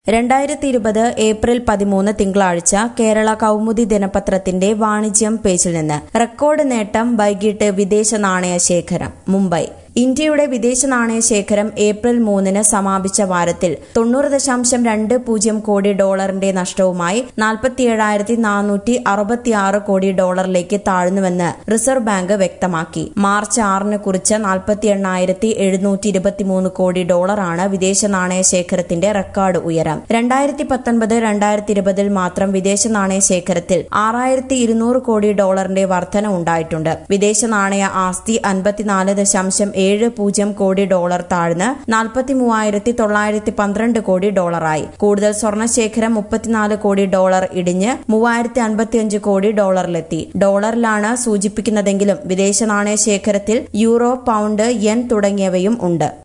രണ്ടായിരത്തി ഇരുപത് ഏപ്രിൽ പതിമൂന്ന് തിങ്കളാഴ്ച കേരള കൗമുദി ദിനപത്രത്തിന്റെ വാണിജ്യം പേജിൽ നിന്ന് റെക്കോർഡ് നേട്ടം വൈകിട്ട് വിദേശ നാണയ ശേഖരം മുംബൈ ഇന്ത്യയുടെ വിദേശ നാണയ ശേഖരം ഏപ്രിൽ മൂന്നിന് സമാപിച്ച വാരത്തിൽ തൊണ്ണൂറ് ദശാംശം രണ്ട് പൂജ്യം കോടി ഡോളറിന്റെ നഷ്ടവുമായി നാൽപ്പത്തിയേഴായിരത്തി നാനൂറ്റി അറുപത്തിയാറ് കോടി ഡോളറിലേക്ക് താഴ്ന്നുവെന്ന് റിസർവ് ബാങ്ക് വ്യക്തമാക്കി മാർച്ച് ആറിന് കുറിച്ച് നാൽപ്പത്തി എണ്ണായിരത്തി എഴുന്നൂറ്റി ഇരുപത്തിമൂന്ന് കോടി ഡോളറാണ് വിദേശ നാണയ ശേഖരത്തിന്റെ റെക്കോർഡ് ഉയരം രണ്ടായിരത്തി പത്തൊൻപത് രണ്ടായിരത്തി ഇരുപതിൽ മാത്രം വിദേശ നാണയ ശേഖരത്തിൽ ആറായിരത്തി ഇരുന്നൂറ് കോടി ഡോളറിന്റെ വർധന ഉണ്ടായിട്ടുണ്ട് വിദേശ നാണയ ആസ്തി അൻപത്തിനാല് ദശാംശം ഏഴ് പൂജ്യം കോടി ഡോളർ താഴ്ന്ന് നാൽപ്പത്തി മൂവായിരത്തി തൊള്ളായിരത്തി പന്ത്രണ്ട് കോടി ഡോളറായി കൂടുതൽ സ്വർണ്ണശേഖരം മുപ്പത്തിനാല് കോടി ഡോളർ ഇടിഞ്ഞ് മൂവായിരത്തി അൻപത്തിയഞ്ച് കോടി ഡോളറിലെത്തി ഡോളറിലാണ് സൂചിപ്പിക്കുന്നതെങ്കിലും വിദേശ നാണയ ശേഖരത്തിൽ യൂറോ പൗണ്ട് യെൻ തുടങ്ങിയവയും ഉണ്ട്